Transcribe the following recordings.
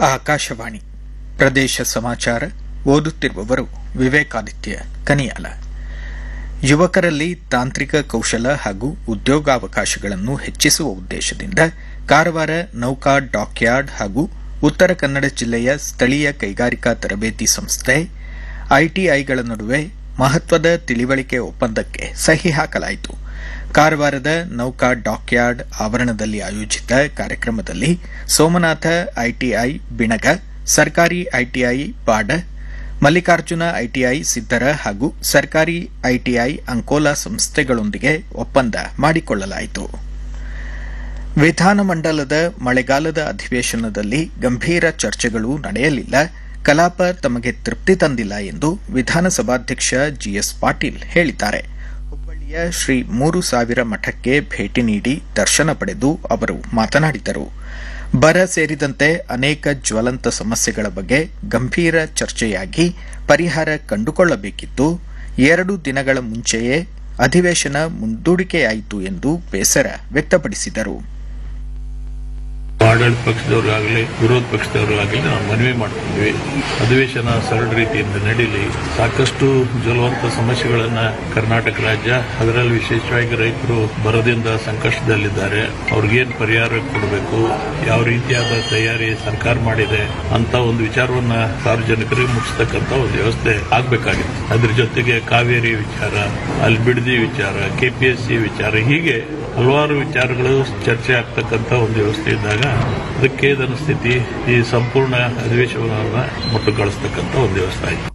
ಆಕಾಶವಾಣಿ ಪ್ರದೇಶ ಸಮಾಚಾರ ಓದುತ್ತಿರುವವರು ವಿವೇಕಾದಿತ್ಯ ಕನಿಯಾಲ ಯುವಕರಲ್ಲಿ ತಾಂತ್ರಿಕ ಕೌಶಲ ಹಾಗೂ ಉದ್ಯೋಗಾವಕಾಶಗಳನ್ನು ಹೆಚ್ಚಿಸುವ ಉದ್ದೇಶದಿಂದ ಕಾರವಾರ ನೌಕಾ ಡಾಕ್ಯಾರ್ಡ್ ಹಾಗೂ ಉತ್ತರ ಕನ್ನಡ ಜಿಲ್ಲೆಯ ಸ್ಥಳೀಯ ಕೈಗಾರಿಕಾ ತರಬೇತಿ ಸಂಸ್ಥೆ ಐಟಿಐಗಳ ನಡುವೆ ಮಹತ್ವದ ತಿಳಿವಳಿಕೆ ಒಪ್ಪಂದಕ್ಕೆ ಸಹಿ ಹಾಕಲಾಯಿತು ಕಾರವಾರದ ನೌಕಾ ಡಾಕ್ಯಾರ್ಡ್ ಆವರಣದಲ್ಲಿ ಆಯೋಜಿತ ಕಾರ್ಯಕ್ರಮದಲ್ಲಿ ಸೋಮನಾಥ ಐಟಿಐ ಬಿಣಗ ಸರ್ಕಾರಿ ಐಟಿಐ ಬಾಡ ಮಲ್ಲಿಕಾರ್ಜುನ ಐಟಿಐ ಸಿದ್ದರ ಹಾಗೂ ಸರ್ಕಾರಿ ಐಟಿಐ ಅಂಕೋಲಾ ಸಂಸ್ಥೆಗಳೊಂದಿಗೆ ಒಪ್ಪಂದ ಮಾಡಿಕೊಳ್ಳಲಾಯಿತು ವಿಧಾನಮಂಡಲದ ಮಳೆಗಾಲದ ಅಧಿವೇಶನದಲ್ಲಿ ಗಂಭೀರ ಚರ್ಚೆಗಳು ನಡೆಯಲಿಲ್ಲ ಕಲಾಪ ತಮಗೆ ತೃಪ್ತಿ ತಂದಿಲ್ಲ ಎಂದು ವಿಧಾನಸಭಾಧ್ಯಕ್ಷ ಜಿಎಸ್ ಪಾಟೀಲ್ ಹೇಳಿದ್ದಾರೆ ಹುಬ್ಬಳ್ಳಿಯ ಶ್ರೀ ಮೂರು ಸಾವಿರ ಮಠಕ್ಕೆ ಭೇಟಿ ನೀಡಿ ದರ್ಶನ ಪಡೆದು ಅವರು ಮಾತನಾಡಿದರು ಬರ ಸೇರಿದಂತೆ ಅನೇಕ ಜ್ವಲಂತ ಸಮಸ್ಯೆಗಳ ಬಗ್ಗೆ ಗಂಭೀರ ಚರ್ಚೆಯಾಗಿ ಪರಿಹಾರ ಕಂಡುಕೊಳ್ಳಬೇಕಿತ್ತು ಎರಡು ದಿನಗಳ ಮುಂಚೆಯೇ ಅಧಿವೇಶನ ಮುಂದೂಡಿಕೆಯಾಯಿತು ಎಂದು ಬೇಸರ ವ್ಯಕ್ತಪಡಿಸಿದರು ಆಡಳಿತ ಪಕ್ಷದವರಾಗಲಿ ವಿರೋಧ ಪಕ್ಷದವರಾಗಲಿ ನಾವು ಮನವಿ ಮಾಡ್ತಿದ್ವಿ ಅಧಿವೇಶನ ಸರಳ ರೀತಿಯಿಂದ ನಡೀಲಿ ಸಾಕಷ್ಟು ಜ್ವಲವಂತ ಸಮಸ್ಯೆಗಳನ್ನ ಕರ್ನಾಟಕ ರಾಜ್ಯ ಅದರಲ್ಲಿ ವಿಶೇಷವಾಗಿ ರೈತರು ಬರದಿಂದ ಸಂಕಷ್ಟದಲ್ಲಿದ್ದಾರೆ ಅವ್ರಿಗೇನ್ ಪರಿಹಾರ ಕೊಡಬೇಕು ಯಾವ ರೀತಿಯಾದ ತಯಾರಿ ಸರ್ಕಾರ ಮಾಡಿದೆ ಅಂತ ಒಂದು ವಿಚಾರವನ್ನ ಸಾರ್ವಜನಿಕರಿಗೆ ಮುಟ್ಟಿಸ್ತಕ್ಕಂತ ಒಂದು ವ್ಯವಸ್ಥೆ ಆಗ್ಬೇಕಾಗಿತ್ತು ಅದ್ರ ಜೊತೆಗೆ ಕಾವೇರಿ ವಿಚಾರ ಅಲ್ಲಿ ಬಿಡದಿ ವಿಚಾರ ಕೆಪಿಎಸ್ಸಿ ವಿಚಾರ ಹೀಗೆ ಹಲವಾರು ವಿಚಾರಗಳು ಚರ್ಚೆ ಆಗ್ತಕ್ಕಂಥ ಒಂದು ವ್ಯವಸ್ಥೆ ಇದ್ದಾಗ ಅದಕ್ಕೆ ಸ್ಥಿತಿ ಈ ಸಂಪೂರ್ಣ ಅಧಿವೇಶನವನ್ನು ಮೊಟ್ಟುಗೊಳಿಸ್ತಕ್ಕಂಥ ಒಂದು ವ್ಯವಸ್ಥೆ ಆಯಿತು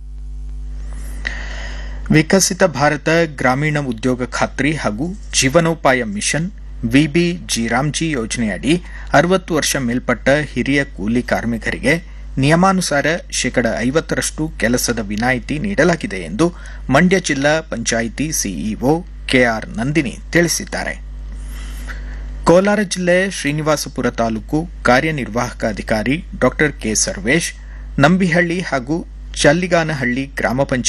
ವಿಕಸಿತ ಭಾರತ ಗ್ರಾಮೀಣ ಉದ್ಯೋಗ ಖಾತ್ರಿ ಹಾಗೂ ಜೀವನೋಪಾಯ ಮಿಷನ್ ವಿಬಿ ಜಿರಾಮ್ಜಿ ಯೋಜನೆಯಡಿ ಅರವತ್ತು ವರ್ಷ ಮೇಲ್ಪಟ್ಟ ಹಿರಿಯ ಕೂಲಿ ಕಾರ್ಮಿಕರಿಗೆ ನಿಯಮಾನುಸಾರ ಶೇಕಡ ಐವತ್ತರಷ್ಟು ಕೆಲಸದ ವಿನಾಯಿತಿ ನೀಡಲಾಗಿದೆ ಎಂದು ಮಂಡ್ಯ ಜಿಲ್ಲಾ ಪಂಚಾಯಿತಿ ಸಿಇಒ ಕೆಆರ್ ನಂದಿನಿ ತಿಳಿಸಿದ್ದಾರೆ ಕೋಲಾರ ಜಿಲ್ಲೆ ಶ್ರೀನಿವಾಸಪುರ ತಾಲೂಕು ಕಾರ್ಯನಿರ್ವಾಹಕ ಅಧಿಕಾರಿ ಡಾ ಕೆ ಸರ್ವೇಶ್ ನಂಬಿಹಳ್ಳಿ ಹಾಗೂ ಚಲ್ಲಿಗಾನಹಳ್ಳಿ ಗ್ರಾಮ ಪಂಚಾಯತ್